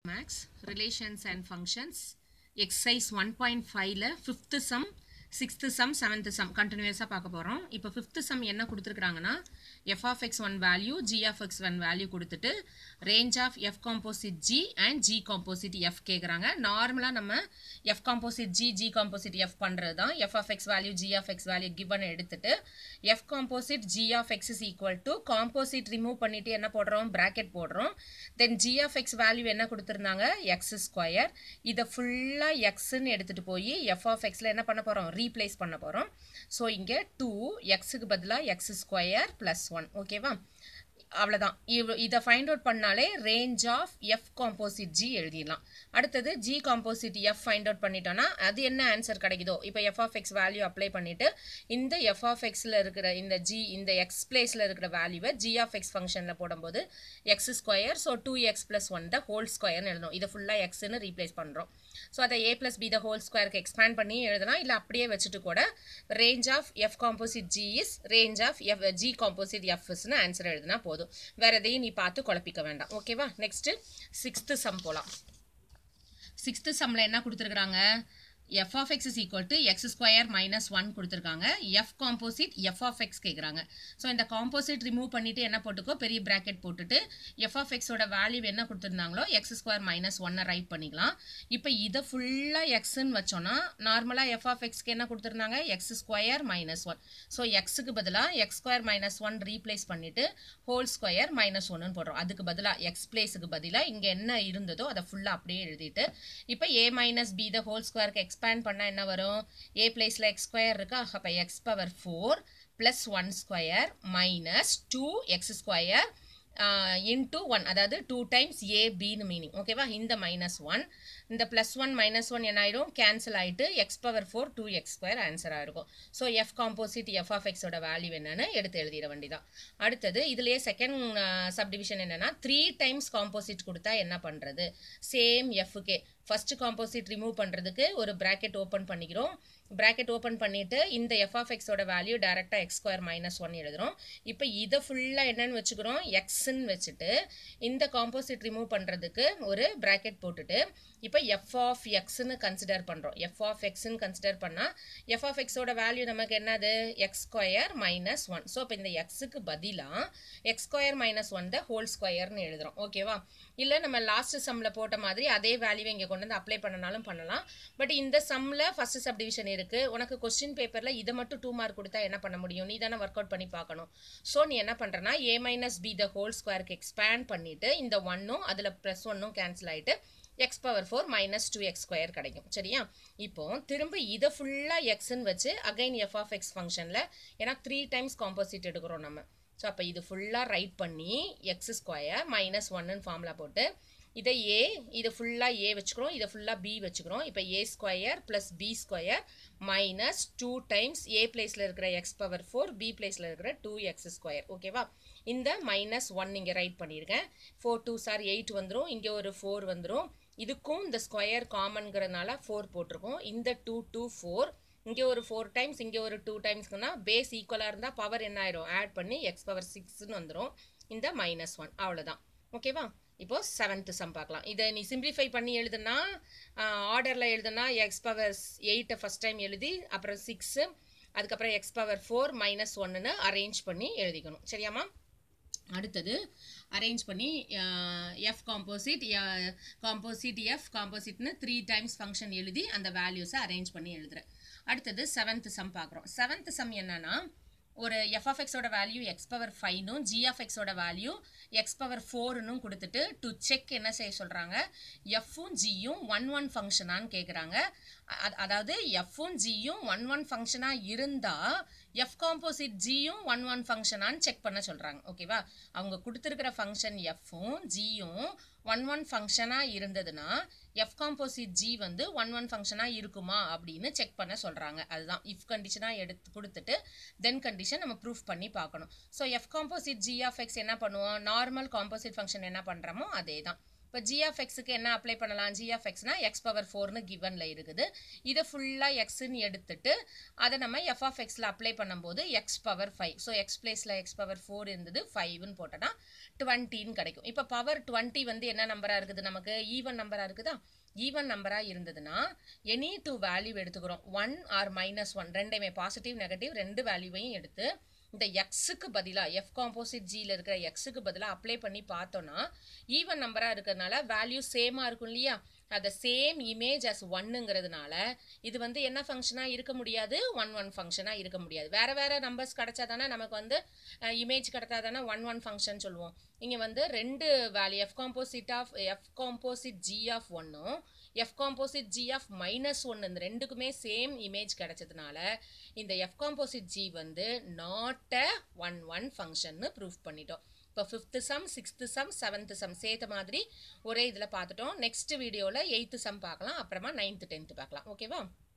Max, Relations and Functions, Exercise 1.5ல 5th sum, 6th sum, 7th sum கண்டினியூஸாக பார்க்க போகிறோம் இப்போ 5th sum என்ன கொடுத்துருக்குறாங்கன்னா f of x one value, g of x one value கொடுத்துட்டு range of f composite g and g composite f கேட்குறாங்க நார்மலாக நம்ம f composite g, g composite f பண்ணுறது தான் f of x value, g of x value given எடுத்துட்டு f composite g of x is equal to composite remove பண்ணிட்டு என்ன போடுறோம் bracket போடுறோம் தென் g of x value என்ன கொடுத்துருந்தாங்க x ஸ்கொயர் இதை ஃபுல்லாக எக்ஸ்ன்னு எடுத்துகிட்டு போய் எஃப் ஆஃப் எக்ஸில் என்ன பண்ண போகிறோம் ரீப்ளேஸ் பண்ண போகிறோம் ஸோ இங்கே டூ எக்ஸுக்கு பதிலாக எக்ஸ் ஸ்கொயர் ப்ளஸ் ஒன் ஓகேவா அவ்வளோதான் இவ் இதை ஃபைண்ட் அவுட் பண்ணாலே range of F composite G எழுதிடலாம் அடுத்தது G composite F find out பண்ணிட்டோன்னா அது என்ன ஆன்சர் கிடைக்குதோ இப்போ F of X value apply பண்ணிவிட்டு இந்த எஃப் ஆஃப் எக்ஸில் இருக்கிற இந்த ஜி இந்த எக்ஸ் பிளேஸில் இருக்கிற வேல்யூவை ஜி ஆஃப் எக்ஸ் ஃபங்க்ஷனில் போடும்போது X square so two X plus one the whole ஸ்கொயர்னு எழுதணும் இதை ஃபுல்லாக எக்ஸ்ன்னு ரீப்ளேஸ் பண்ணுறோம் ஸோ அதை A plus B the whole ஸ்கொயருக்கு எக்ஸ்பேண்ட் பண்ணி எழுதலாம் இல்லை அப்படியே வச்சுட்டு கூட range of F composite G is range of F G composite எஃப்ஸ்னு ஆன்சர் எழுதினா போதும் வேற எதையும் நீ பார்த்து குழப்பிக்க வேண்டாம் ஓகேவா நெக்ஸ்ட் சிக்ஸ்த்து சம் போகலாம் சிக்ஸ்த்து சம்மில் என்ன கொடுத்துருக்குறாங்க F of X is equal to X square minus one கொடுத்துருக்காங்க F composite F of X கேட்குறாங்க ஸோ இந்த காம்போசிட் ரிமூவ் பண்ணிவிட்டு என்ன போட்டுக்கோ பெரிய ப்ராக்கெட் போட்டுட்டு எஃப் ஆஃப் எக்ஸோட வேல்யூ என்ன கொடுத்துருந்தாங்களோ எக்ஸ் ஸ்கொயர் மைனஸ் ஒன்னை ரைட் பண்ணிக்கலாம் இப்போ இதை ஃபுல்லாக எக்ஸ்ன்னு வச்சோன்னா நார்மலாக எஃப் ஆஃப் எக்ஸ்க்கு என்ன கொடுத்துருந்தாங்க X square minus one so எக்ஸுக்கு பதிலாக X square minus one replace பண்ணிவிட்டு ஹோல் ஸ்கொயர் மைனஸ் ஒன்னு போடுறோம் அதுக்கு பதிலாக எக்ஸ் பிளேஸுக்கு பதிலாக இங்கே என்ன இருந்ததோ அதை ஃபுல்லாக அப்படியே எழுதிட்டு இப்போ A minus B the whole ஸ்கொயருக்கு எக்ஸ்பேண்ட் பண்ணால் என்ன வரும் ஏ பிளேஸில் எக்ஸ் ஸ்கொயர் இருக்கா அப்போ X power four plus one square minus two X square into one அதாவது டூ டைம்ஸ் ஏ பின்னு மீனிங் ஓகேவா இந்த மைனஸ் ஒன் இந்த ப்ளஸ் ஒன் மைனஸ் ஒன் என்ன ஆயிடும் கேன்சல் ஆகிட்டு X power four two X square ஆன்சராக இருக்கும் so F composite F of எக்ஸோட வேல்யூ என்னன்னு எடுத்து எழுதிட வேண்டியதான் அடுத்தது இதுலேயே செகண்ட் சப்டிவிஷன் என்னன்னா த்ரீ டைம்ஸ் காம்போசிட் கொடுத்தா என்ன பண்ணுறது சேம் எஃப்கே ஃபர்ஸ்ட் காம்போசிட் ரிமூவ் பண்ணுறதுக்கு ஒரு ப்ராக்கெட் ஓப்பன் பண்ணிக்கிறோம் ப்ராக்கெட் ஓப்பன் பண்ணிவிட்டு இந்த எஃப் ஆஃப் எக்ஸோட வேல்யூ டேரெக்டாக எக்ஸ் ஸ்கொயர் மைனஸ் ஒன் எழுதுகிறோம் இப்போ இதை ஃபுல்லாக என்னன்னு வச்சுக்கிறோம் எக்ஸ்ன்னு வச்சுட்டு இந்த காம்போசிட் ரிமூவ் பண்ணுறதுக்கு ஒரு ப்ராக்கெட் போட்டுட்டு இப்போ எஃப் ஆஃப் எக்ஸ்ன்னு கன்சிடர் பண்ணுறோம் எஃப் ஆஃப் எக்ஸ்ன்னு கன்சிடர் பண்ணால் எஃப் ஆஃப் எக்ஸோட வேல்யூ நமக்கு என்னது X square minus one so இப்போ இந்த எக்ஸுக்கு பதிலாக X square minus one the whole ஸ்கொயர்னு எழுதுகிறோம் ஓகேவா இல்லை நம்ம லாஸ்ட் சம்மில் போட்ட மாதிரி அதே வேல்யூவை இங்கே கொண்டு வந்து அப்ளை பண்ணனாலும் பண்ணலாம் பட் இந்த சம்மில் ஃபர்ஸ்ட் சப்டிவிஷன் இருக்குது உனக்கு கொஸ்டின் பேப்பரில் இதை மட்டும் டூ மார்க் கொடுத்தா என்ன பண்ண முடியும் நீ தானே ஒர்க் அவுட் பண்ணி பார்க்கணும் ஸோ நீ என்ன பண்ணுறனா A minus B the whole ஸ்கொயருக்கு எக்ஸ்பேண்ட் பண்ணிவிட்டு இந்த ஒன்னும் அதில் ப்ளஸ் ஒன்னும் கேன்சல் ஆகிட்டு X power four minus two X square கிடைக்கும் சரியா இப்போ திரும்ப இதை ஃபுல்லாக எக்ஸ்ன்னு வச்சு அகைன் எஃப் ஆஃப் எக்ஸ் ஃபங்க்ஷனில் ஏன்னா த்ரீ டைம்ஸ் காம்போசிட் எடுக்கிறோம் நம்ம ஸோ அப்போ இது ஃபுல்லாக ரைட் பண்ணி எக்ஸ் ஸ்கொயர் மைனஸ் ஒன்னு ஃபார்முலா போட்டு இதை ஏ இதை ஃபுல்லாக ஏ வச்சுக்கிறோம் இதை ஃபுல்லாக பி வச்சுக்கிறோம் இப்போ A square plus B square minus two times A பிளேஸில் இருக்கிற எக்ஸ் பவர் ஃபோர் பி பிளேஸில் இருக்கிற டூ எக்ஸ் ஸ்கொயர் ஓகேவா இந்த மைனஸ் ஒன் இங்கே ரைட் பண்ணியிருக்கேன் ஃபோர் டூ சார் எயிட் வந்துடும் இங்கே ஒரு ஃபோர் வந்துடும் இதுக்கும் இந்த ஸ்கொயர் காமன்கிறதுனால ஃபோர் போட்டிருக்கோம் இந்த டூ டூ ஃபோர் இங்கே ஒரு ஃபோர் டைம்ஸ் இங்கே ஒரு டூ டைம்ஸ்க்குனா பேஸ் ஈக்குவலாக இருந்தால் பவர் என்ன ஆயிரும் ஆட் பண்ணி எக்ஸ் பவர் சிக்ஸ்னு வந்துடும் இந்த மைனஸ் ஒன் அவ்வளோதான் ஓகேவா இப்போ செவன்த்து சம் பார்க்கலாம் இதை நீ சிம்பிளிஃபை பண்ணி எழுதுனா ஆர்டரில் எழுதுனா எக்ஸ் பவர் எயிட்டை ஃபஸ்ட் டைம் எழுதி அப்புறம் சிக்ஸு அதுக்கப்புறம் எக்ஸ் பவர் ஃபோர் மைனஸ் ஒன்னுன்னு அரேஞ்ச் பண்ணி எழுதிக்கணும் சரியாம்மா அடுத்தது அரேஞ்ச் பண்ணி எஃப் காம்போசிட் காம்போசிட் எஃப் காம்போசிட்னு த்ரீ டைம்ஸ் ஃபங்க்ஷன் எழுதி அந்த வேல்யூஸை அரேஞ்ச் பண்ணி எழுதுறேன் அடுத்தது செவன்த் சம் பார்க்குறோம் செவன்த் சம் என்னன்னா ஒரு எஃப் ஆஃப் எக்ஸோட வேல்யூ எக்ஸ் பவர் ஃபைவ்னும் ஜி ஆஃப் எக்ஸோட வேல்யூ எக்ஸ் பவர் ஃபோர்னும் கொடுத்துட்டு டு செக் என்ன செய்ய சொல்கிறாங்க எஃப்பும் ஜியும் ஒன் ஒன் ஃபங்க்ஷனான்னு கேட்குறாங்க அதாவது எஃப்பும் ஜியும் ஒன் ஒன் ஃபங்க்ஷனாக இருந்தால் எஃப் காம்போசிட் ஜியும் ஒன் ஒன் ஃபங்க்ஷனான்னு செக் பண்ண சொல்கிறாங்க ஓகேவா அவங்க கொடுத்துருக்கிற ஃபங்க்ஷன் எஃப்பும் ஜியும் ஒன் ஒன் ஃபங்க்ஷனாக இருந்ததுன்னா எஃப் காம்போசிட் ஜி வந்து ஒன் ஒன் ஃபங்க்ஷனாக இருக்குமா அப்படின்னு செக் பண்ண சொல்கிறாங்க அதுதான் இஃப் கண்டிஷனாக எடுத்து கொடுத்துட்டு தென் கண்டிஷன் நம்ம ப்ரூஃப் பண்ணி பார்க்கணும் so F composite G of X என்ன பண்ணுவோம் நார்மல் காம்போசிட் ஃபங்க்ஷன் என்ன பண்ணுறோமோ அதே தான் இப்போ ஜி ஆஃப் எக்ஸுக்கு என்ன அப்ளை பண்ணலாம் ஜி ஆஃப் எக்ஸ்னா எக்ஸ் பவர் ஃபோர்னு கிவனில் இருக்குது இதை ஃபுல்லாக எக்ஸ்ன்னு எடுத்துட்டு அதை நம்ம எஃப் ஆஃப் எக்ஸில் அப்ளை பண்ணும்போது X power five so X பிளேஸில் எக்ஸ் பவர் ஃபோர் இருந்தது ஃபைவ்னு போட்டோன்னா டுவெண்ட்டின்னு கிடைக்கும் இப்போ பவர் டுவெண்ட்டி வந்து என்ன நம்பராக இருக்குது நமக்கு ஈவன் நம்பராக இருக்குதா ஈவன் நம்பராக இருந்ததுன்னா எனி டூ வேல்யூ எடுத்துக்கிறோம் ஒன் ஆர் மைனஸ் ஒன் ரெண்டையுமே பாசிட்டிவ் நெகட்டிவ் ரெண்டு வேல்யூவையும் எடுத்து இந்த எக்ஸுக்கு பதிலாக எஃப் காம்போசிட் ஜியில் இருக்கிற எக்ஸுக்கு பதிலாக அப்ளை பண்ணி பார்த்தோன்னா ஈவன் நம்பராக இருக்கிறதுனால வேல்யூ சேமாக இருக்கும் இல்லையா அதை சேம் இமேஜ் அஸ் ஒன்னுங்கிறதுனால இது வந்து என்ன ஃபங்க்ஷனாக இருக்க முடியாது ஒன் ஒன் ஃபங்க்ஷனாக இருக்க முடியாது வேறு வேறு நம்பர்ஸ் கிடச்சா தானே நமக்கு வந்து இமேஜ் கிடச்சா தானே ஒன் ஒன் ஃபங்க்ஷன் சொல்லுவோம் இங்கே வந்து ரெண்டு value F composite of F composite G of ஒன்னும் F composite G of minus ஒன்று இந்த ரெண்டுக்குமே சேம் இமேஜ் கிடைச்சதுனால இந்த எஃப் காம்போசிட் ஜி வந்து நாட் அ ஒன் ஒன் ஃபங்க்ஷன்னு ப்ரூஃப் பண்ணிட்டோம் இப்போ fifth sum sixth sum seventh sum சேர்த்த மாதிரி ஒரே இதில் பார்த்துட்டோம் நெக்ஸ்ட் வீடியோவில் எயித்து சம் பார்க்கலாம் அப்புறமா நைன்த்து டென்த்து பார்க்கலாம் ஓகேவா